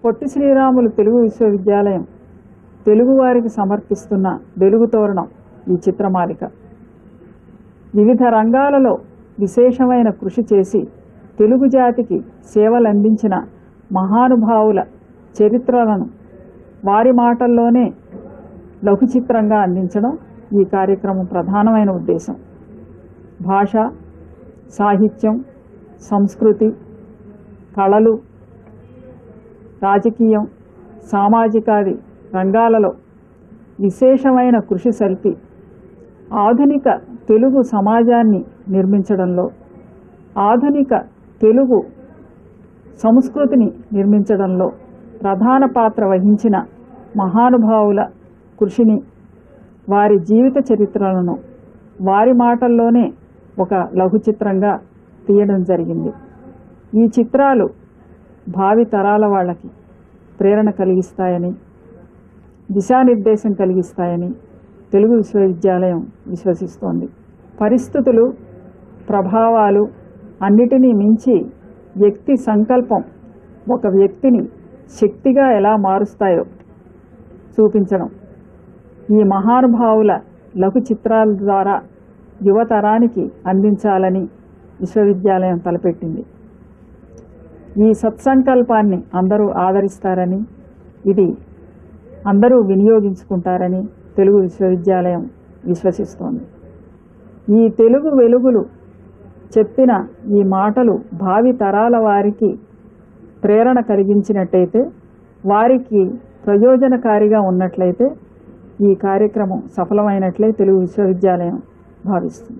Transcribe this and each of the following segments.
పొట్టి శ్రీరాములు తెలుగు విశ్వవిద్యాలయం తెలుగువారికి సమర్పిస్తున్న వెలుగు తోరణం ఈ చిత్రమాలిక వివిధ రంగాలలో విశేషమైన కృషి చేసి తెలుగు జాతికి సేవలందించిన మహానుభావుల చరిత్రలను వారి మాటల్లోనే లఘు చిత్రంగా అందించడం ఈ కార్యక్రమం ప్రధానమైన ఉద్దేశం భాష సాహిత్యం సంస్కృతి కళలు రాజకీయం సామాజికాది రంగాలలో విశేషమైన కృషి సల్పి ఆధునిక తెలుగు సమాజాన్ని నిర్మించడంలో ఆధునిక తెలుగు సంస్కృతిని నిర్మించడంలో ప్రధాన పాత్ర వహించిన మహానుభావుల కృషిని వారి జీవిత చరిత్రలను వారి మాటల్లోనే ఒక లఘు చిత్రంగా తీయడం జరిగింది ఈ చిత్రాలు భావి తరాల వాళ్ళకి ప్రేరణ కలిగిస్తాయని దిశానిర్దేశం కలిగిస్తాయని తెలుగు విశ్వవిద్యాలయం విశ్వసిస్తోంది పరిస్థితులు ప్రభావాలు అన్నిటినీ మించి వ్యక్తి సంకల్పం ఒక వ్యక్తిని శక్తిగా ఎలా మారుస్తాయో చూపించడం ఈ మహానుభావుల లఘు చిత్రాల ద్వారా యువతరానికి అందించాలని విశ్వవిద్యాలయం తలపెట్టింది ఈ సత్సంకల్పాన్ని అందరూ ఆదరిస్తారని ఇది అందరూ వినియోగించుకుంటారని తెలుగు విశ్వవిద్యాలయం విశ్వసిస్తోంది ఈ తెలుగు వెలుగులు చెప్పిన ఈ మాటలు భావి తరాల వారికి ప్రేరణ కలిగించినట్టయితే వారికి ప్రయోజనకారిగా ఉన్నట్లయితే ఈ కార్యక్రమం సఫలమైనట్లే తెలుగు విశ్వవిద్యాలయం భావిస్తుంది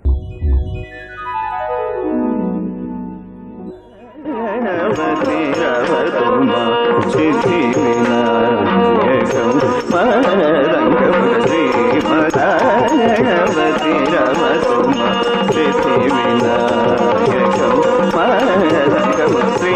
గణపతి రవతుమ సిద్ధి వినాయకం మరంగపతి గణపతి రవతుమ సిద్ధి వినాయకం మరంగపతి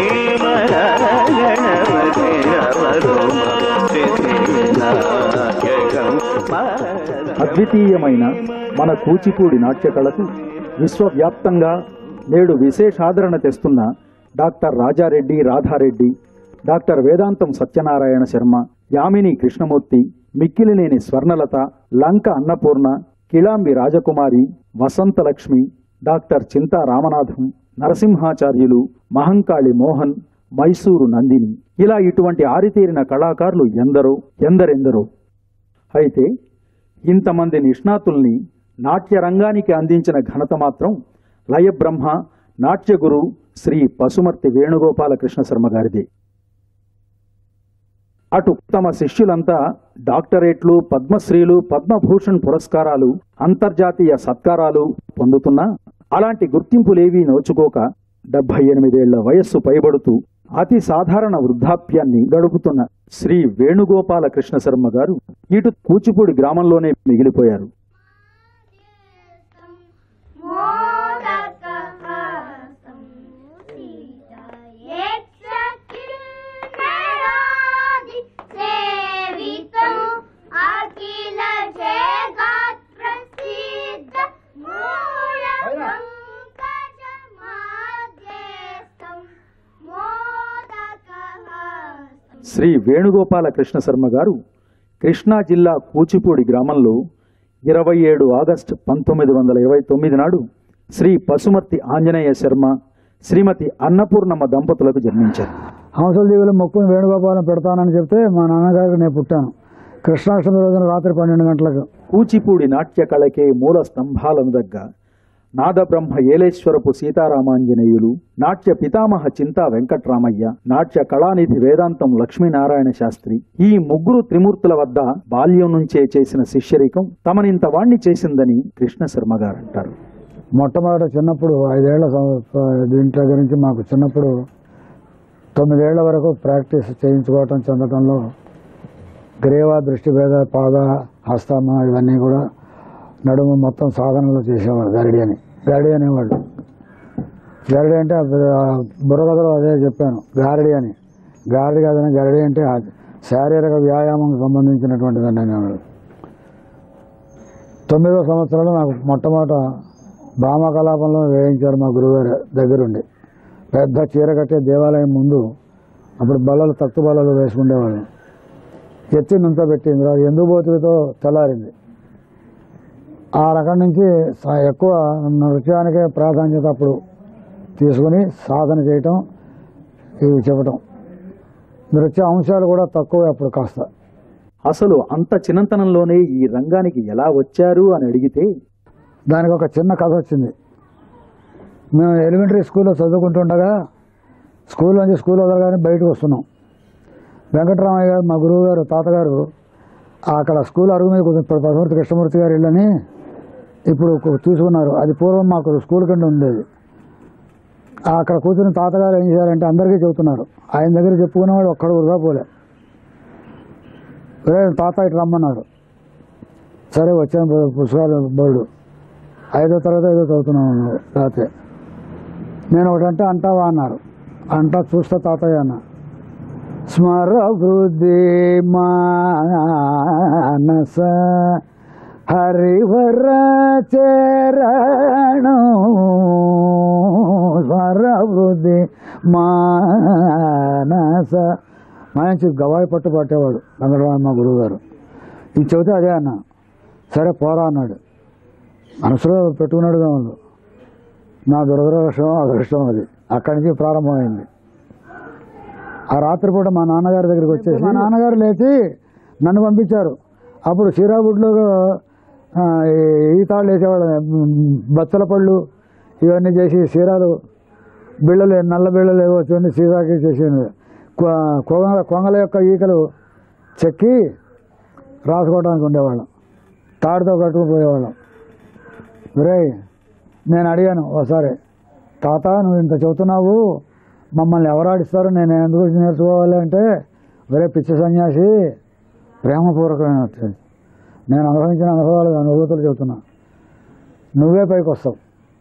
గణపతి రవతుమ సిద్ధి వినాయకం అద్వితీయమైన మన కూచిపూడి నాట్య కళకు విశ్వవ్యాప్తంగా నేడు విశేషాదరణ తెస్తున్న doctor Raja Reddy Radha Reddy doctor Vedantam Satyanarayana Sarma Yamini Krishnamurthy Mikkilineni Swarnalatha Lanka Annapurna Kilambi Rajakumari Vasanthalakshmi doctor Chinta Ramanatham Narasimhacharyulu Mahankali Mohan Mysore Nandini ఇలా ఇటువంటి ఆరితేరిన కళాకారులు ఎందరో ఎందరెందరో అయితే ఇంతమంది నిష్ణాతుల్ని నాట్య రంగానికి అందించిన ఘనత మాత్రం లయబ్రహ్మ నాట్యగురు శ్రీ పశుమర్తి వేణుగోపాలకృష్ణ శర్మ గారిది అటు తమ శిష్యులంతా డాక్టరేట్లు పద్మశ్రీలు పద్మభూషణ్ పురస్కారాలు అంతర్జాతీయ సత్కారాలు పొందుతున్నా అలాంటి గుర్తింపులేవీ నోచుకోక డెబ్బై ఎనిమిదేళ్ల వయస్సు పైబడుతూ అతి సాధారణ వృద్ధాప్యాన్ని గడుపుతున్న శ్రీ వేణుగోపాల కృష్ణ శర్మ గారు ఇటు కూచిపూడి గ్రామంలోనే మిగిలిపోయారు मोदकहस्तं सीतयेक्षकिन्नरादि सेवितम् अखिल जगत्प्रसिद्ध मूलपङ्कजमाध्यस्थं मोदकहस्तं శ్రీ వేణుగోపాల కృష్ణ శర్మ గారు కృష్ణా జిల్లా కూచిపూడి గ్రామంలో ఇరవై ఏడు ఆగస్టు పంతొమ్మిది వందల ఇరవై తొమ్మిది నాడు శ్రీ పశుమర్తి ఆంజనేయ శర్మ శ్రీమతి అన్నపూర్ణమ్మ దంపతులకు జన్మించారు హంసల జీవుల మొక్కుని వేణుగోపాలం పెడతానని చెప్తే మా నాన్నగారికి నేను పుట్టాను కృష్ణాష్టమి రోజున రాత్రి పన్నెండు గంటలకు కూచిపూడి నాట్య కళకే మూల స్తంభాలను దగ్గ నాదబ్రహ్మ ఏలేశ్వరపు సీతారామాంజనేయులు నాట్య పితామహ చింతా వెంకట్రామయ్య నాట్య కళానిధి వేదాంతం లక్ష్మీనారాయణ శాస్త్రి ఈ ముగ్గురు త్రిమూర్తుల వద్ద బాల్యం నుంచే చేసిన శిష్యరికం తమనింత వాణ్ణి చేసిందని కృష్ణ శర్మ గారు అంటారు మొట్టమొదట చిన్నప్పుడు ఐదేళ్ల సం- దీంట్లో గురించి మాకు చిన్నప్పుడు తొమ్మిదేళ్ల వరకు ప్రాక్టీస్ చేయించుకోవటం చెందటంలో గ్రేవా దృష్టి భేద పాద హస్తమ ఇవన్నీ కూడా నడుము మొత్తం సాధనలు చేసేవాడు గరిడి అని గరిడి అనేవాళ్ళు గరిడి అంటే ఆ బుర్రకథలో అదే చెప్పాను గారడి అని గారడి కాదని గరిడి అంటే ఆ శారీరక వ్యాయామం సంబంధించినటువంటిదని అనేవాడు తొమ్మిదో సంవత్సరంలో నాకు మొట్టమొదట భామకలాపంలో వేయించారు మా గురువుగారు దగ్గరుండి పెద్ద చీర కట్టే దేవాలయం ముందు అప్పుడు బల్లలు తక్కువ బల్లలు వేసుకునేవాళ్ళం ఎత్తి నుంచోబెట్టింది తర్వాత ఎందుకు పోతులతో తెల్లారింది ఆ రకం నుంచి స- ఎక్కువ నృత్యానికే ప్రాధాన్యత అప్పుడు తీసుకుని సాధన చేయటం ఇవి చెప్పటం నృత్య అంశాలు కూడా తక్కువ అప్పుడు కాస్త అసలు అంత చిన్నతనంలోనే ఈ రంగానికి ఎలా వచ్చారు అని అడిగితే దానికి ఒక చిన్న కథ వచ్చింది మేము ఎలిమెంటరీ స్కూల్లో చదువుకుంటుండగా స్కూల్ నుంచి స్కూల్ వదలగానే బయటకు వస్తున్నాం వెంకటరామయ్య గారు మా గురువు గారు తాతగారు అక్కడ స్కూల్ అరుగు మీద కూర్చుని ఇప్పుడు పశుమూర్తి కృష్ణమూర్తి గారు ఇళ్ళని ఇప్పుడు కు- తీసుకున్నారు అది పూర్వం మాకు స్కూల్ కింద ఉండేది అక్కడ కూర్చుని తాతగారు ఏం చేయాలంటే అందరికీ చెబుతున్నారు ఆయన దగ్గర చెప్పుకునేవాడు ఒక్కడు వృధా పోలే "ఒరే, తాత ఇటు రమ్మన్నారు సరే వచ్చాను బ- పుస్తకాలు బోర్డు ఐదో తరగతి ఐదో చదువుతున్నాను రాత్రి నేను ఒకటంటే అంటావా అన్నారు అంటా చూస్తా తాతయ్య అన్న స్మర వృద్ధి మానస హరివర చరణ స్మర వృద్ధి మానస మంచి గవాయి పట్టు పట్టేవాడు వెంకటరామ మా గురువు గారు ఇది చెబితే అదే అన్న సరే పోరా అన్నాడు మనసులో పెట్టుకున్నాడుగా ఉంది నా దురదృష్టం అదృష్టం అది అక్కడి నుంచి ప్రారంభమైంది ఆ రాత్రిపూట మా నాన్నగారి దగ్గరికి వచ్చేసి మా నాన్నగారు లేచి నన్ను పంపించారు అప్పుడు శ్రీరాబుడ్లో ఈతాళ్ళు వేసేవాళ్ళు బచ్చల పళ్ళు ఇవన్నీ చేసి సీరాలు బిళ్ళలు నల్ల బిళ్ళలు ఏవో వచ్చి సీరాకి చేసేది కొంగ కొంగల యొక్క ఈకలు చెక్కి రాసుకోవడానికి ఉండేవాళ్ళం తాడుతో కట్టుకుని పోయేవాళ్ళం ఒరే నేను అడిగాను ఒకసారి తాత నువ్వు ఇంత చెబుతున్నావు మమ్మల్ని ఎవరు ఆడిస్తారు నేను ఎందుకు నేర్చుకోవాలి అంటే ఒరే పిచ్చి సన్యాసి ప్రేమపూర్వకమైన నేను అనుభవించిన అనుభవాలు అనుభూతులు చెబుతున్నా నువ్వే పైకి వస్తావు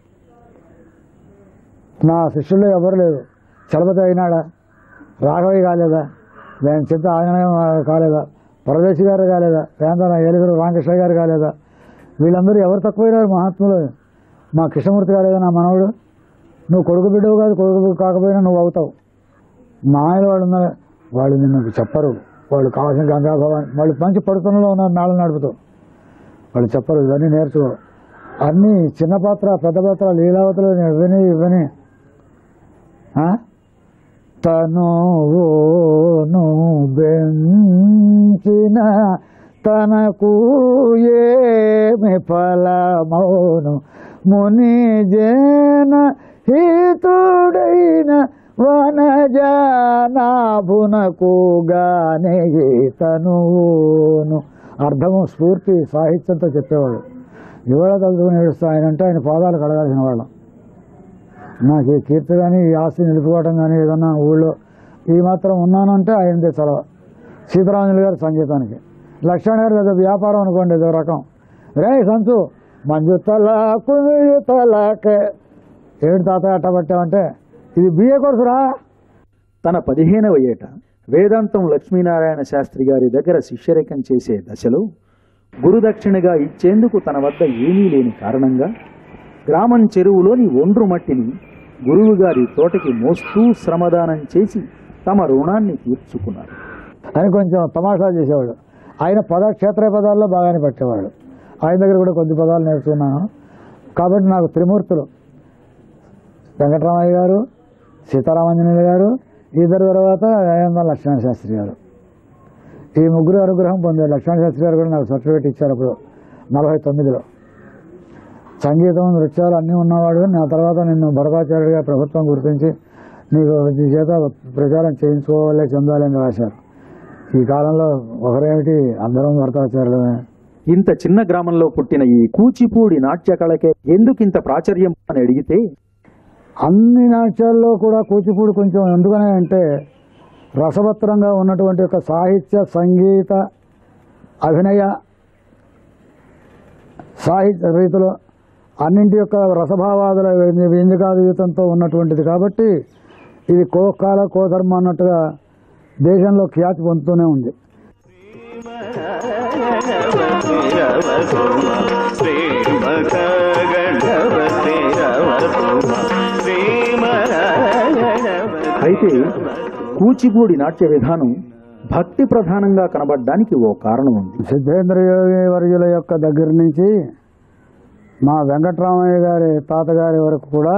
నా శిష్యుల్లో ఎవరు లేరు చలపతి అయినాడా రాఘవయ్య కాలేదా నేను చింత ఆంజనేయ కాలేదా పరదేశి గారు కాలేదా వేంద్ర ఏలుగురు రామకృష్ణ గారు కాలేదా వీళ్ళందరూ ఎవరు తక్కువైనారు మహాత్ములు మా కృష్ణమూర్తి కాలేదా నా మనవడు నువ్వు కొడుకు బిడ్డవు కాదు కొడుకు కాకపోయినా నువ్వు అవుతావు మా ఆయన వాళ్ళు ఉన్నారు వాళ్ళు నిన్ను చెప్పరు వాళ్ళు కావాల్సిన గంగా భవాని వాళ్ళు మంచి పడుతున్నలో ఉన్నారు నాళ్ళు నడుపుతూ వాళ్ళు చెప్పరు ఇవన్నీ నేర్చుకో అన్నీ చిన్న పాత్ర పెద్ద పాత్ర లీలావతులు ఇవని ఇవని ఆ? తనువును బెంచిన తనకు ఏమి ఫలమౌను ముని జన హితుడైన వనజనాభునకు గానే తనువును అర్థము స్ఫూర్తి సాహిత్యంతో చెప్పేవాడు ఇవాళ తలుచుకుని ఏడుస్తా ఆయన అంటే ఆయన పాదాలు కడగాల్సిన వాళ్ళం నాకు ఈ కీర్తి కానీ ఈ ఆస్తి నిలుపుకోవడం కానీ ఏదన్నా ఊళ్ళో ఈ మాత్రం ఉన్నానంటే ఆయనదే చలవ సీతారాములు గారు సంగీతానికి లక్ష్మణ్ గారు ఏదో వ్యాపారం అనుకోండి ఏదో రకం రే సంచు మంజు తల కుమిడి తలకే ఏడు తాత అట్టబట్టామంటే ఇది బిఏ కోర్సురా తన పదిహేనవ ఏట వేదాంతం లక్ష్మీనారాయణ శాస్త్రి గారి దగ్గర శిష్యరేఖం చేసే దశలో గురుదక్షిణగా ఇచ్చేందుకు తన వద్ద ఏమీ లేని కారణంగా గ్రామం చెరువులోని ఒండ్రు మట్టిని గురువుగారి తోటకి మోస్తూ శ్రమదానం చేసి తమ రుణాన్ని తీర్చుకున్నారు అని కొంచెం తమాషా చేసేవాడు ఆయన పద క్షేత్ర పదాల్లో బాగానే పట్టేవాడు ఆయన దగ్గర కూడా కొద్ది పదాలు నేర్చుకున్నాను కాబట్టి నాకు త్రిమూర్తులు వెంకటరామయ్య గారు సీతారామాంజనేయులు గారు ఇద్దరు తర్వాత వేయంద లక్ష్మణ శాస్త్రి గారు ఈ ముగ్గురు అనుగ్రహం పొందారు లక్ష్మణ శాస్త్రి గారు కూడా నాకు సర్టిఫికేట్ ఇచ్చారు అప్పుడు నలభై తొమ్మిదిలో సంగీతం నృత్యాలు అన్నీ ఉన్నవాడు నా తర్వాత నిన్ను భరతాచార్యుడిగా ప్రభుత్వం గుర్తించి నీకు నీ చేత ప్రచారం చేయించుకోవాలే చెందాలి అని రాశారు ఈ కాలంలో ఒకరేమిటి అందరం భరతాచార్యులమే ఇంత చిన్న గ్రామంలో పుట్టిన ఈ కూచిపూడి నాట్య కళకే ఎందుకింత ప్రాచుర్యం అని అడిగితే అన్ని నాట్యాల్లో కూడా కూచిపూడి కొంచెం ఎందుకనే అంటే రసవత్రంగా ఉన్నటువంటి ఒక సాహిత్య సంగీత అభినయ సాహిత్య రీతిలో అన్నింటి యొక్క రసభావాదుల వ్యంజకాతీతంతో ఉన్నటువంటిది కాబట్టి ఇది కోకాల కోధర్మ అన్నట్టుగా దేశంలో ఖ్యాతి పొందుతూనే ఉంది అయితే కూచిపూడి నాట్య విధానం భక్తి ప్రధానంగా కనబడడానికి ఓ కారణం ఉంది సిద్ధేంద్ర యోగి వర్యుల యొక్క దగ్గర నుంచి మా వెంకట్రామయ్య గారి తాతగారి వరకు కూడా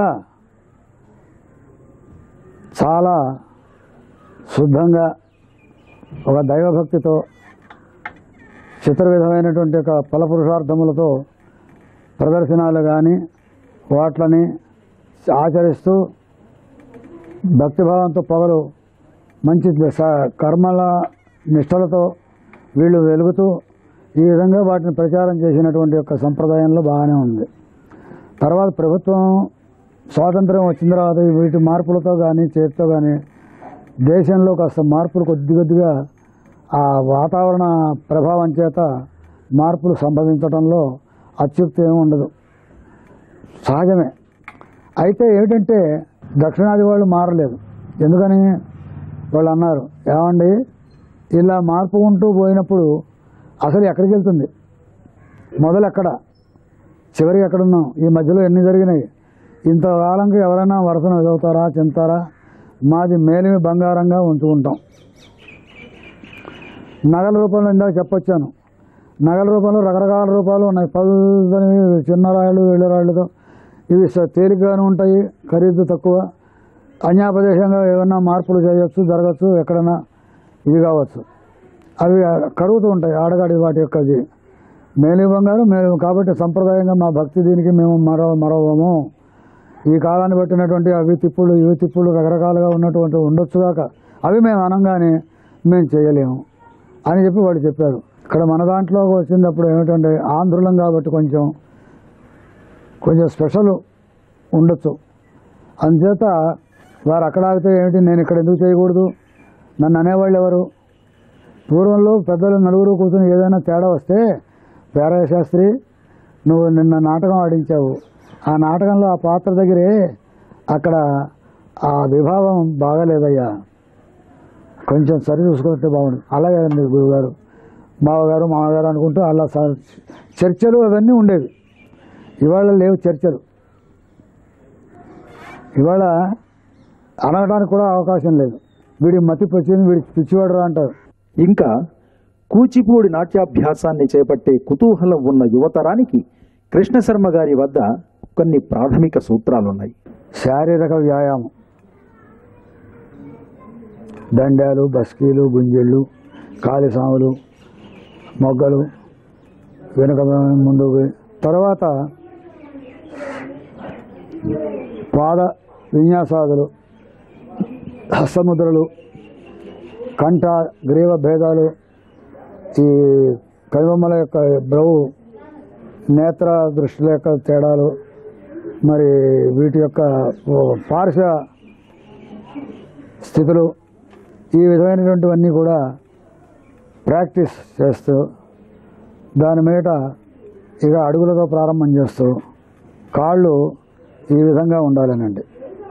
చాలా శుద్ధంగా ఒక దైవభక్తితో చిత్ర విధమైనటువంటి ఒక ఫలపురుషార్థములతో ప్రదర్శనలు కానీ వాట్లని ఆచరిస్తూ భక్తిభావంతో పొగలు మంచి స- కర్మల నిష్టలతో వీళ్ళు వెలుగుతూ ఈ విధంగా వాటిని ప్రచారం చేసినటువంటి యొక్క సంప్రదాయంలో బాగానే ఉంది తర్వాత ప్రభుత్వం స్వాతంత్రం వచ్చిన తర్వాత వీటి మార్పులతో కానీ చేతితో కానీ దేశంలో కాస్త మార్పులు కొద్ది కొద్దిగా ఆ వాతావరణ ప్రభావం చేత మార్పులు సంభవించడంలో అత్యుక్తి ఏమి ఉండదు సహజమే అయితే ఏమిటంటే దక్షిణాది వాళ్ళు మారలేదు ఎందుకని వాళ్ళు అన్నారు ఏమండి ఇలా మార్పు ఉంటూ పోయినప్పుడు అసలు ఎక్కడికి వెళ్తుంది మొదలు ఎక్కడ చివరికి ఎక్కడున్నాం ఈ మధ్యలో ఎన్ని జరిగినాయి ఇంతకాలంకి ఎవరైనా వరుసను చదువుతారా చెందుతారా మాది మేలిమి బంగారంగా ఉంచుకుంటాం నగల రూపంలో ఇందాక చెప్పొచ్చాను నగల రూపంలో రకరకాల రూపాలు ఉన్నాయి పదుని చిన్న రాళ్ళు వెళ్ళి రాళ్ళతో ఇవి స- తేలిగ్గానే ఉంటాయి ఖరీదు తక్కువ అన్యాపదేశంగా ఏమన్నా మార్పులు చేయొచ్చు జరగచ్చు ఎక్కడైనా ఇది కావచ్చు అవి కరుగుతూ ఉంటాయి ఆడగాడి వాటి యొక్క ఇది మేలి బంగారం మేము కాబట్టి సంప్రదాయంగా మా భక్తి దీనికి మేము మరో మరవము ఈ కాలాన్ని బట్టినటువంటి అవి తిప్పులు ఇవి తిప్పులు రకరకాలుగా ఉన్నటువంటి ఉండొచ్చుగాక అవి మేము అనగానే మేము చేయలేము అని చెప్పి వాళ్ళు చెప్పారు ఇక్కడ మన దాంట్లో వచ్చినప్పుడు ఏమిటంటే ఆంధ్రులం కాబట్టి కొంచెం కొంచెం స్పెషల్ ఉండొచ్చు అందుచేత వారు అక్కడ ఆగితే ఏమిటి నేను ఇక్కడ ఎందుకు చేయకూడదు నన్ను అనేవాళ్ళు ఎవరు పూర్వంలో పెద్దలు నలుగురు కూర్చొని ఏదైనా తేడా వస్తే పేరయ్య శాస్త్రి నువ్వు నిన్న నాటకం ఆడించావు ఆ నాటకంలో ఆ పాత్ర దగ్గరే అక్కడ ఆ విభావం బాగాలేదయ్యా కొంచెం సరి చూసుకుంటే బాగుండు అలాగే అండి గురుగారు మావగారు మామగారు అనుకుంటూ అలా స- చర్చలు అవన్నీ ఉండేవి ఇవాళ లేవు చర్చలు ఇవాళ అనగడానికి కూడా అవకాశం లేదు వీడి మతి వచ్చింది వీడి పిచ్చివాడు అంటారు ఇంకా కూచిపూడి నాట్యాభ్యాసాన్ని చేపట్టే కుతూహలం ఉన్న యువతరానికి కృష్ణశర్మ గారి వద్ద కొన్ని ప్రాథమిక సూత్రాలున్నాయి శారీరక వ్యాయామం దండాలు బస్కీలు గుంజెళ్ళు కాలిసాములు మొగ్గలు వెనుక ముందుకు తర్వాత పాద విన్యాసాదులు హస్తముద్రలు కంఠ గ్రీవ భేదాలు ఈ కనుబొమ్మల యొక్క బ్రవు నేత్ర దృష్టిల యొక్క తేడాలు మరి వీటి యొక్క ఓ పార్శ్వ స్థితులు ఈ విధమైనటువంటివన్నీ కూడా ప్రాక్టీస్ చేస్తూ దాని మీద ఇక అడుగులతో ప్రారంభం చేస్తూ కాళ్ళు ఈ విధంగా ఉండాలనండి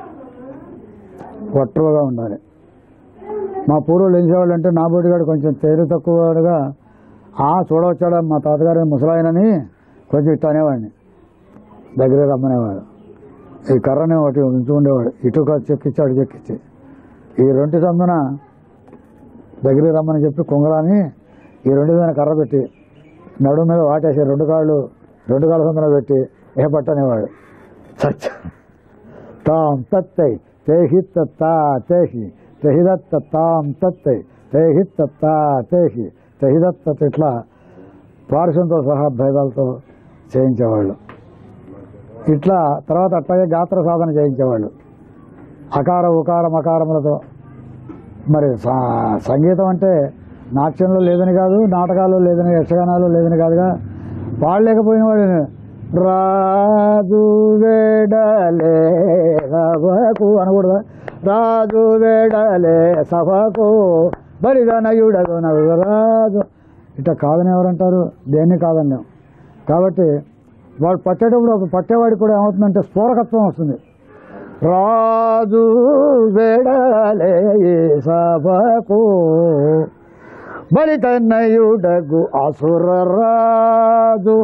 వట్రువగా ఉండాలి మా పూర్వులు ఏం చేసేవాళ్ళు అంటే నా బోటిగాడు కొంచెం తేరు తక్కువగా ఆ చూడవచ్చాడా మా తాతగారి ముసలాయనని కొంచెం ఇట్ట అనేవాడిని దగ్గర రమ్మనేవాడు ఈ కర్రని ఒకటి ఉంచి ఉండేవాడు ఇటు కాదు చెక్కిచ్చి అటు చెక్కిచ్చి ఈ రెండు సందున దగ్గర రమ్మని చెప్పి కుంగరాని ఈ రెండు మీద కర్ర పెట్టి నడుము మీద వాటేసి రెండు కాళ్ళు రెండు కాళ్ళ సందున పెట్టి ఏ పట్టనేవాడు సచ్చ తాం తత్తై తేహి తత్తా తేహి తెహిదత్త తాం తత్తై తేహి తత్తా తేహి తెహిదత్త ఇట్లా పార్శ్వంతో సహా భేదాలతో చేయించేవాళ్ళు ఇట్లా తర్వాత అట్లాగే గాత్ర సాధన చేయించేవాళ్ళు అకార ఉకార మకారములతో మరి సా- సంగీతం అంటే నాట్యంలో లేదని కాదు నాటకాల్లో లేదని యక్షగానాల్లో లేదని కాదుగా పాడలేకపోయిన వాడు రాజు వేడలే సభకు అనకూడదా రాజు వేడలే సభకు బలిదనయుడదు నవ్వు రాజు ఇట్లా కాదని ఎవరంటారు దేన్ని కాదన్నాం కాబట్టి వాడు పట్టేటప్పుడు ఒక పట్టేవాడికి కూడా ఏమవుతుందంటే స్ఫోరకత్వం వస్తుంది రాజు వెడలే సభకు బలితన్నయుడగు అసుర రాజు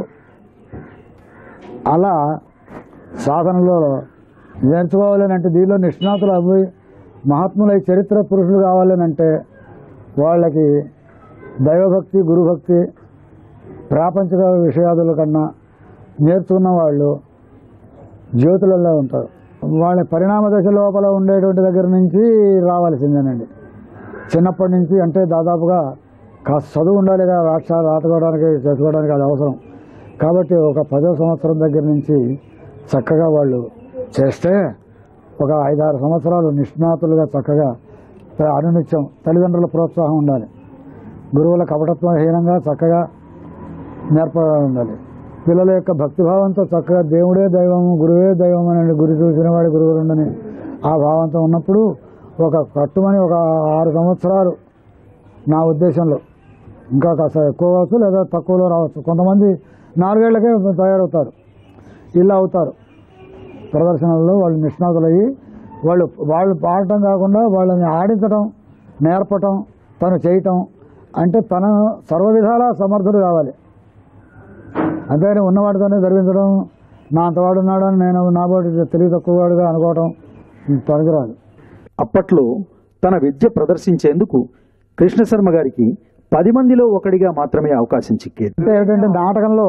అలా సాధనలో నేర్చుకోవాలని అంటే దీనిలో నిష్ణాతులు అవి మహాత్ములై చరిత్ర పురుషులు కావాలని అంటే వాళ్ళకి దైవభక్తి గురుభక్తి ప్రాపంచిక విషయాదుల కన్నా నేర్చుకున్న వాళ్ళు జ్యోతులలో ఉంటారు వాళ్ళ పరిణామ దశ లోపల ఉండేటువంటి దగ్గర నుంచి రావాల్సిందేనండి చిన్నప్పటి నుంచి అంటే దాదాపుగా కాస్త చదువు ఉండాలి కదా రాక్ష రాటుకోవడానికి చేసుకోవడానికి అది అవసరం కాబట్టి ఒక పదో సంవత్సరం దగ్గర నుంచి చక్కగా వాళ్ళు చేస్తే ఒక ఐదారు సంవత్సరాలు నిష్ణాతులుగా చక్కగా అనునిత్యం తల్లిదండ్రుల ప్రోత్సాహం ఉండాలి గురువుల కపటత్వహీనంగా చక్కగా నేర్ప ఉండాలి పిల్లల యొక్క భక్తిభావంతో చక్కగా దేవుడే దైవము గురువే దైవం అని గురి చూసిన వాడి గురువులు ఉండని ఆ భావంతో ఉన్నప్పుడు ఒక కట్టుమని ఒక ఆరు సంవత్సరాలు నా ఉద్దేశంలో ఇంకా కాస్త ఎక్కువ కావచ్చు లేదా తక్కువలో రావచ్చు కొంతమంది నాలుగేళ్లకే తయారవుతారు ఇలా అవుతారు ప్రదర్శనల్లో వాళ్ళు నిష్ణాతులయ్యి వాళ్ళు వాళ్ళు పాడటం కాకుండా వాళ్ళని ఆడించడం నేర్పటం తను చేయటం అంటే తన సర్వ విధాలా సమర్థుడు కావాలి అంతేగాని ఉన్నవాడితోనే గర్వించడం నా అంతవాడు ఉన్నాడని నేను నాబోటి తెలివి తక్కువవాడుగా అనుకోవటం పనికిరాదు అప్పట్లో తన విద్య ప్రదర్శించేందుకు కృష్ణశర్మ గారికి పది మందిలో ఒకడిగా మాత్రమే అవకాశం చిక్కేది అంటే ఏంటంటే నాటకంలో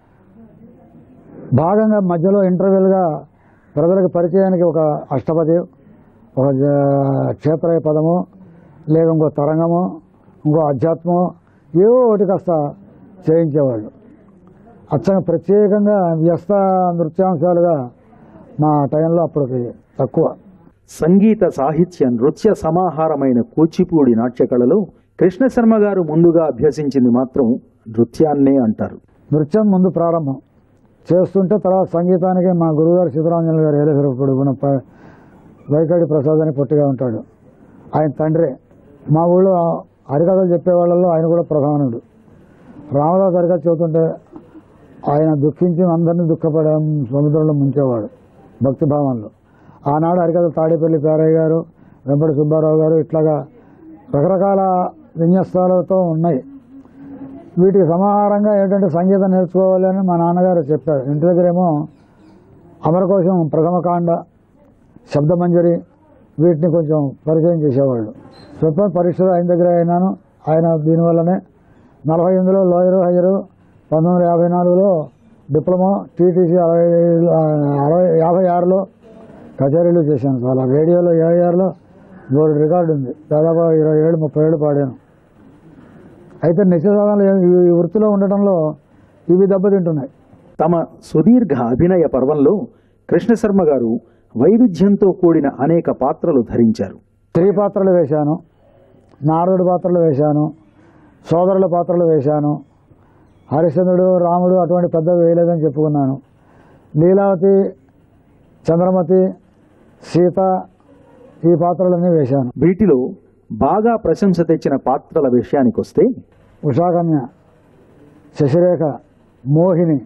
భాగంగా మధ్యలో ఇంటర్వెల్గా ప్రజలకు పరిచయానికి ఒక అష్టపది ఒక జ- క్షేత్రయ పదము లేదా ఇంకో తరంగము ఇంకో అధ్యాత్మం ఏవో ఒకటి కాస్త చేయించేవాళ్ళు అచ్చంగా ప్రత్యేకంగా వ్యస్త నృత్యాంశాలుగా మా టైంలో అప్పటికి తక్కువ సంగీత సాహిత్య నృత్య సమాహారమైన కూచిపూడి నాట్యకళలో కృష్ణశర్మ గారు ముందుగా అభ్యసించింది మాత్రం నృత్యాన్నే అంటారు నృత్యం ముందు ప్రారంభం చేస్తుంటే తర్వాత సంగీతానికి మా గురువుగారు సీతారాంజన గారు ఏలేశ్వరప్పుడు మన ప- వైకాడి ప్రసాద్ అని పొట్టిగా ఉంటాడు ఆయన తండ్రే మా ఊళ్ళో హరికథలు చెప్పేవాళ్ళలో ఆయన కూడా ప్రధానుడు రామదాస్ హరికథ చెబుతుంటే ఆయన దుఃఖించి అందరినీ దుఃఖపడే సముద్రంలో ముంచేవాడు భక్తిభావంలో ఆనాడు హరికథ తాడేపల్లి పేరయ్య గారు వెంపటి సుబ్బారావు గారు ఇట్లాగా రకరకాల విన్యస్తాలతో ఉన్నాయి వీటికి సమాహారంగా ఏంటంటే సంగీతం నేర్చుకోవాలి అని మా నాన్నగారు చెప్పారు ఇంటి దగ్గరేమో అమరకోశం ప్రథమకాండ శబ్దమంజరి వీటిని కొంచెం పరిచయం చేసేవాళ్ళు స్వల్ప పరీక్షలు ఆయన దగ్గర అయినాను ఆయన దీనివల్లనే నలభై ఎనిమిదిలో లోయరు హయ్యరు పంతొమ్మిది వందల యాభై నాలుగులో డిప్లొమా టీటీసీ అరవై అరవై యాభై ఆరులో కచేరీలు చేశాను చాలా రేడియోలో యాభై ఆరులో మూడు రికార్డు ఉంది దాదాపు ఇరవై ఏళ్ళు ముప్పై ఏళ్ళు పాడాను అయితే నిత్య సాధనలు ఈ- ఈ వృత్తిలో ఉండటంలో ఇవి దెబ్బతింటున్నాయి తమ సుదీర్ఘ అభినయ పర్వంలో కృష్ణశర్మ గారు వైవిధ్యంతో కూడిన అనేక పాత్రలు ధరించారు స్త్రీ పాత్రలు వేశాను నారదుడి పాత్రలు వేశాను సోదరుల పాత్రలు వేశాను హరిశ్చంద్రుడు రాముడు అటువంటి పెద్ద వేయలేదని చెప్పుకున్నాను లీలావతి చంద్రమతి సీత ఈ పాత్రలన్నీ వేశాను వీటిలో బాగా ప్రశంస తెచ్చిన పాత్రల విషయానికొస్తే ఉషాకన్య శశిరేఖ మోహిని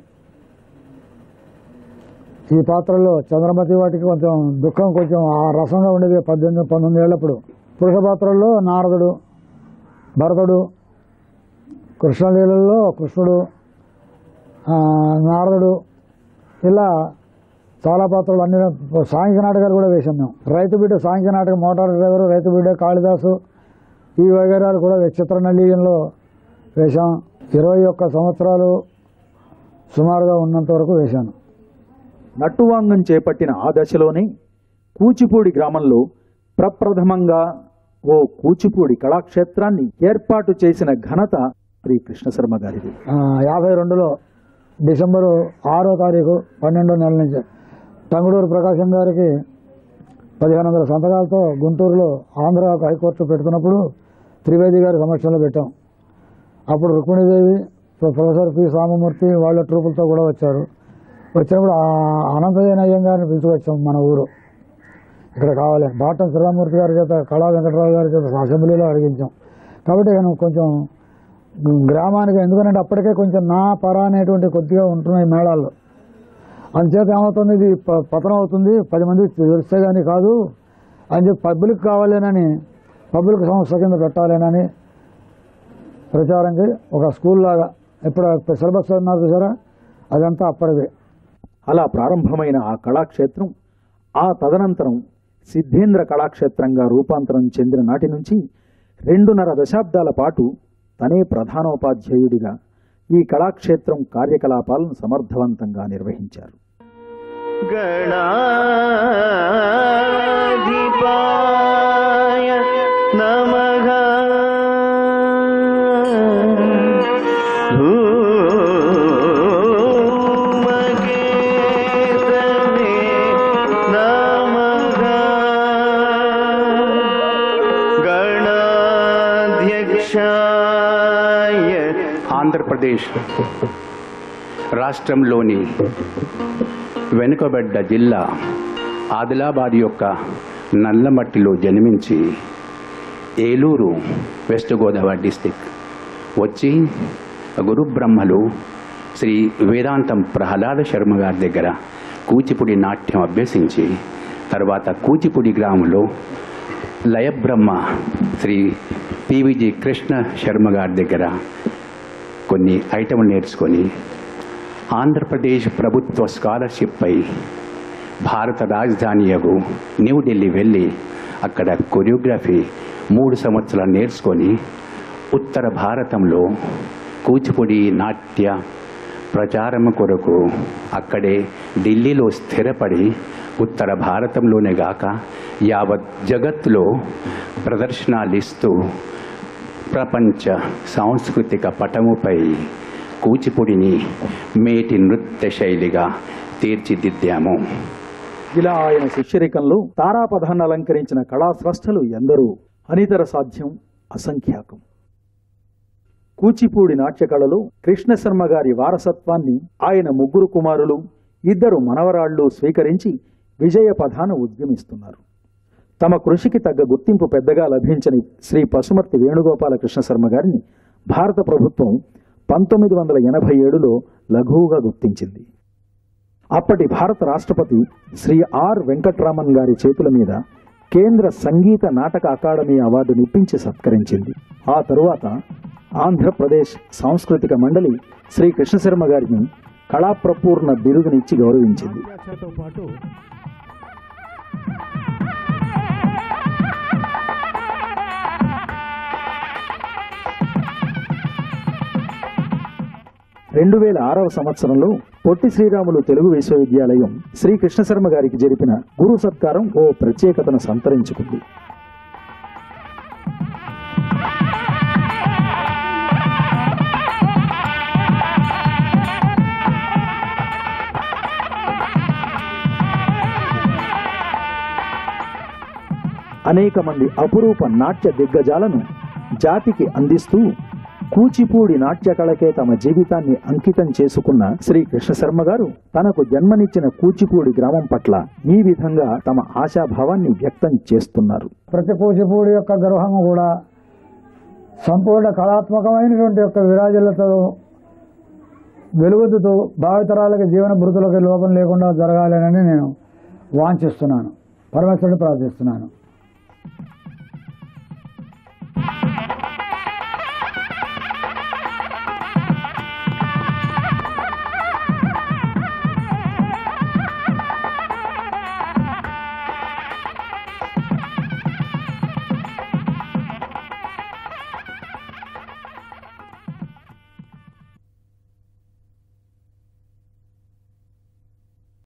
ఈ పాత్రలో చంద్రమతి వాటికి కొంచెం దుఃఖం కొంచెం ఆ రసంగా ఉండేది పద్దెనిమిది పంతొమ్మిది ఏళ్ళప్పుడు పురుష పాత్రల్లో నారదుడు భరతుడు కృష్ణలీలలో కృష్ణుడు ఆ, నారదుడు ఇలా చాలా పాత్రలు అన్ని సాంఘిక నాటకాలు కూడా వేశాం మేము రైతు బిడ్డ సాంఘిక నాటకం మోటార్ డ్రైవరు రైతు బిడ్డ కాళిదాసు ఈ వగైరాలు కూడా చిత్ర నలీయంలో వేశాం ఇరవై ఒక్క సంవత్సరాలు సుమారుగా ఉన్నంత వరకు వేశాను నట్టువాంగం చేపట్టిన ఆ దశలోనే కూచిపూడి గ్రామంలో ప్రప్రథమంగా ఓ కూచిపూడి కళాక్షేత్రాన్ని ఏర్పాటు చేసిన ఘనత శ్రీ కృష్ణశర్మ గారిది ఆ, యాభై రెండులో డిసెంబరు ఆరో తారీఖు పన్నెండో నెల నుంచి టంగుడూరు ప్రకాశం గారికి పదిహేను వందల సంతకాలతో గుంటూరులో ఆంధ్ర హైకోర్టు పెడుతున్నప్పుడు త్రివేది గారి సమక్షంలో పెట్టాం అప్పుడు Rukmini Devi pro- professor P Samamurthy వాళ్ళ ట్రూపులతో కూడా వచ్చారు వచ్చినప్పుడు ఆ అనంతజయన అయ్యంగారిని పిలుచుకొచ్చాం మన ఊరు ఇక్కడ కావాలి బాటం శ్రీరామూర్తి గారి చేత కళా వెంకటరావు గారి చేత అసెంబ్లీలో అడిగించాం కాబట్టి నేను కొంచెం గ్రామానికి ఎందుకంటే అప్పటికే కొంచెం నా పర అనేటువంటి కొద్దిగా ఉంటున్నాయి మేళాల్లో అందుచేత ఏమవుతుంది ఇది ప- పతనం అవుతుంది పది మంది తెలిస్తే కానీ కాదు అని చెప్పి పబ్లిక్ కావాలేనని పబ్లిక్ సంస్థ కింద పెట్టాలేనని ప్రచారంకి ఒక స్కూల్ లాగా ఇప్పుడు సిలబస్ ఉన్నారు చూసారా అదంతా అప్పటిదే అలా ప్రారంభమైన ఆ కళాక్షేత్రం ఆ తదనంతరం సిద్ధేంద్ర కళాక్షేత్రంగా రూపాంతరం చెందిన నాటి నుంచి రెండున్నర దశాబ్దాల పాటు తనే ప్రధానోపాధ్యాయుడిగా ఈ కళాక్షేత్రం కార్యకలాపాలను సమర్థవంతంగా నిర్వహించారు गणाधिपाय नमः धूमकेतवे नमः गणाध्यक्षाय ఆంధ్రప్రదేశ్ రాష్ట్రంలోని వెనుకబడ్డ జిల్లా ఆదిలాబాద్ యొక్క నల్లమట్టిలో జన్మించి ఏలూరు వెస్ట్ గోదావరి డిస్టిక్ వచ్చి గురు బ్రహ్మలు శ్రీ వేదాంతం ప్రహ్లాద శర్మ గారి దగ్గర కూచిపూడి నాట్యం అభ్యసించి తర్వాత కూచిపూడి గ్రామంలో లయబ్రహ్మ శ్రీ పివిజి కృష్ణ శర్మ గారి దగ్గర కొన్ని ఐటమ్లు నేర్చుకొని ఆంధ్రప్రదేశ్ ప్రభుత్వ స్కాలర్షిప్పై భారత రాజధానియగు న్యూఢిల్లీ వెళ్ళి అక్కడ కొరియోగ్రఫీ మూడు సంవత్సరాలు నేర్చుకొని ఉత్తర భారతంలో కూచిపూడి నాట్య ప్రచారం కొరకు అక్కడే ఢిల్లీలో స్థిరపడి ఉత్తర భారతంలోనే గాక యావత్ జగత్తులో ప్రదర్శనలు ఇస్తూ ప్రపంచ సాంస్కృతిక పటముపై కూచిపూడిని మేటి నృత్య శైలిగా తీర్చిదిద్దాము ఇలా ఆయన శిష్యరికంలో తారాపథాన్ని అలంకరించిన కళా స్రష్టలు ఎందరో అనితర సాధ్యం అసంఖ్యాకం కూచిపూడి నాట్యకళలో కృష్ణశర్మ గారి వారసత్వాన్ని ఆయన ముగ్గురు కుమారులు ఇద్దరు మనవరాళ్లు స్వీకరించి విజయ పథాన ఉద్యమిస్తున్నారు తమ కృషికి తగ్గ గుర్తింపు పెద్దగా లభించని శ్రీ పశుమర్తి వేణుగోపాల కృష్ణశర్మ గారిని భారత ప్రభుత్వం పంతొమ్మిది వందల ఎనభై ఏడులో లఘువుగా గుర్తించింది అప్పటి భారత రాష్ట్రపతి శ్రీ ఆర్ వెంకట్రామన్ గారి చేతుల మీద కేంద్ర సంగీత నాటక అకాడమీ అవార్డునిప్పించి సత్కరించింది ఆ తరువాత ఆంధ్రప్రదేశ్ సాంస్కృతిక మండలి శ్రీ కృష్ణశర్మ గారిని కళాప్రపూర్ణ బిరుదునిచ్చి గౌరవించింది రెండు వేల ఆరవ సంవత్సరంలో పొట్టి శ్రీరాములు తెలుగు విశ్వవిద్యాలయం శ్రీ కృష్ణశర్మ గారికి జరిపిన గురు సత్కారం ఓ ప్రత్యేకతను సంతరించుకుంది అనేక మంది అపురూప నాట్య దిగ్గజాలను జాతికి అందిస్తూ కూచిపూడి నాట్య కళకే తమ జీవితాన్ని అంకితం చేసుకున్న శ్రీ కృష్ణశర్మ గారు తనకు జన్మనిచ్చిన కూచిపూడి గ్రామం పట్ల ఈ విధంగా తమ ఆశాభావాన్ని వ్యక్తం చేస్తున్నారు ప్రతి కూచిపూడి యొక్క గృహం కూడా సంపూర్ణ కళాత్మకమైనటువంటి యొక్క విరాజులతో వెలుగుతూ భావితరాలకి జీవన భృతులకి లోపం లేకుండా జరగాలని నేను వాంఛిస్తున్నాను పరమేశ్వరుడు ప్రార్థిస్తున్నాను